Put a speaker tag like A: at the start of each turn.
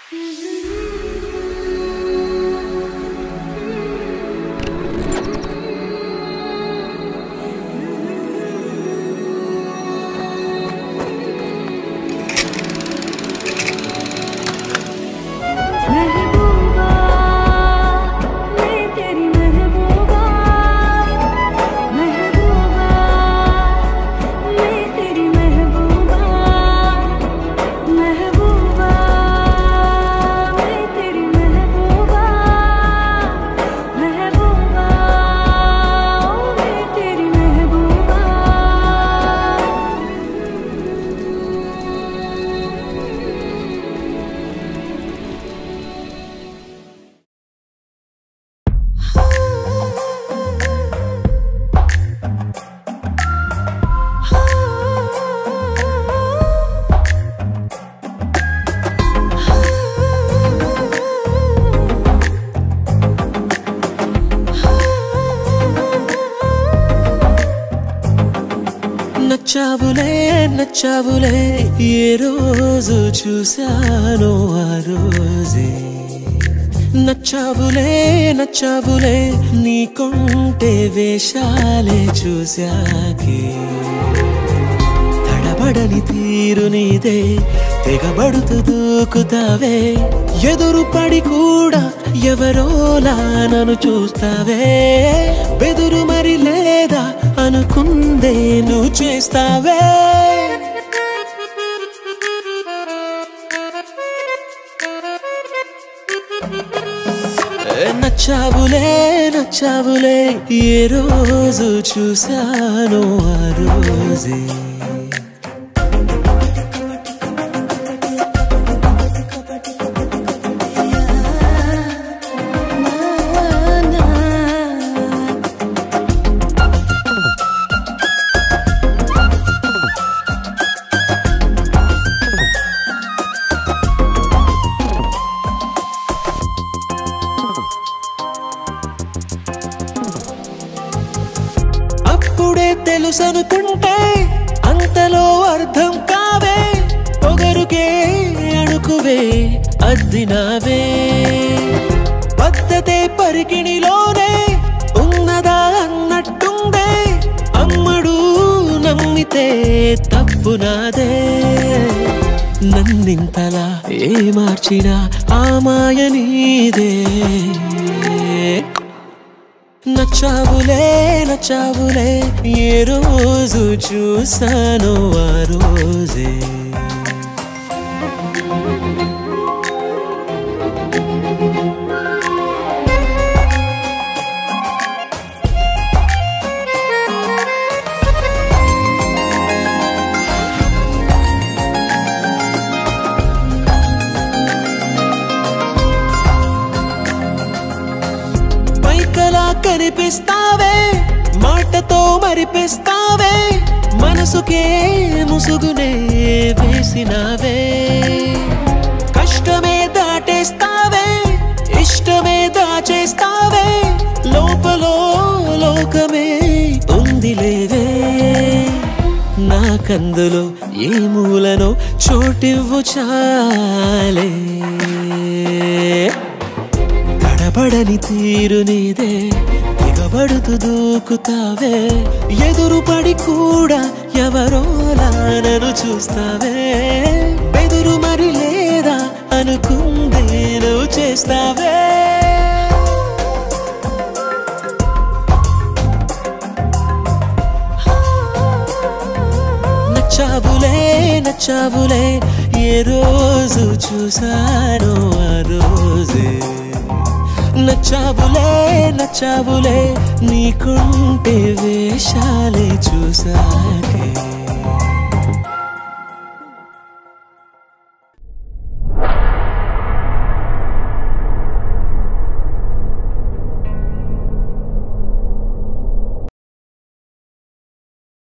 A: महबूबा मैं तेरी महबूबा महबूबा मैं तेरी महबूबा महबूबा मैं तेरी महबूबा महबूबा मैं तेरी महबूबा
B: నచ్చావులే నచ్చావులే ఏ రోజు చూశానో ఆ రోజే నచ్చావులే నచ్చావులే నీకుంటే వేషాలే చూశాకే తడబడని తీరు నీదే తెగబడుతూ దూకుతావే ఎదురు పడి కూడా ఎవరోలా నన్ను చూస్తావే బెదురు మరి లేదా అనుకుందే నువ్వు చేస్తావే నచ్చావులే నచ్చావులే ఏ రోజు చూశాను ఆ రోజే అప్పుడే తెలుసనుకుంటే అంతలో అర్థం కావే పొగరుకే అణుకువే అద్దినావే పద్ధతే పరికిణిలోనే ఉన్నదా అన్నట్టుందే అమ్మడు నమ్మితే తప్పు నాదే నన్నింతలా ఏ మార్చినా ఆ మాయ నీదే నచ్చావులే నచ్చావులే ఏ రోజు చూసాను ఆ రోజే పైకలా కనిపిస్తావే మాటతో మరిపిస్తావే మనసుకే ముసుగునే వేసినావే కష్టమే దాటేస్తావే ఇష్టమే దాచేస్తావే లోపలో లోకమే ఉందిలేవే నాకందులో ఏ మూలనో చోటివ్వు చాలే తడబడని తీరు నీదే దిగబడుతూ దూకుతావే ఎదురు పడి కూడా ఎవరోలా నన్ను చూస్తావే బెదురు మరి లేదా అనుకుందే నువ్వు చేస్తావే నచ్చావులే నచ్చావులే ఏ రోజు చూసానో ఆ రోజే నచ్చావులే నచ్చావులే నీకుంటే వేషాలే చూసాకే